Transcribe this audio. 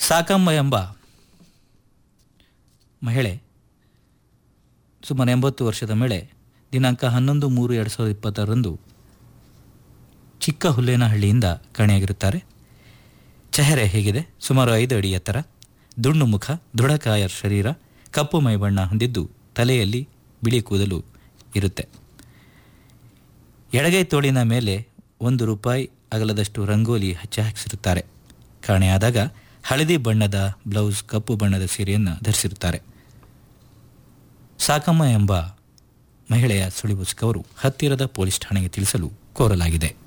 ಸಾಕಮ್ಮ ಎಂಬ ಮಹಿಳೆ ಸುಮಾರು ಎಂಬತ್ತು ವರ್ಷದ ಮಹಿಳೆ ದಿನಾಂಕ ಹನ್ನೊಂದು ಮೂರು ಎರಡು ಸಾವಿರದ ಇಪ್ಪತ್ತರಂದು ಚಿಕ್ಕ ಹುಲ್ಲೇನಹಳ್ಳಿಯಿಂದ ಕಾಣೆಯಾಗಿರುತ್ತಾರೆ ಚೆಹರೆ ಹೇಗಿದೆ ಸುಮಾರು ಐದು ಅಡಿ ಎತ್ತರ ದುಂಡು ಮುಖ ದೃಢಕಾಯ ಶರೀರ ಕಪ್ಪು ಮೈ ಬಣ್ಣ ಹೊಂದಿದ್ದು ತಲೆಯಲ್ಲಿ ಬಿಳಿ ಕೂದಲು ಇರುತ್ತೆ ಎಡಗೈ ತೋಳಿನ ಮೇಲೆ ಒಂದು ರೂಪಾಯಿ ಅಗಲದಷ್ಟು ರಂಗೋಲಿ ಹಚ್ಚಿ ಹಾಕಿಸಿರುತ್ತಾರೆ ಕಾಣೆಯಾದಾಗ ಹಳದಿ ಬಣ್ಣದ ಬ್ಲೌಸ್ ಕಪ್ಪು ಬಣ್ಣದ ಸೀರೆಯನ್ನು ಧರಿಸಿರುತ್ತಾರೆ ಸಾಕಮ್ಮ ಎಂಬ ಮಹಿಳೆಯ ಸುಳಿವು ಸಿಕ್ಕವರು ಹತ್ತಿರದ ಪೊಲೀಸ್ ಠಾಣೆಗೆ ತಿಳಿಸಲು ಕೋರಲಾಗಿದೆ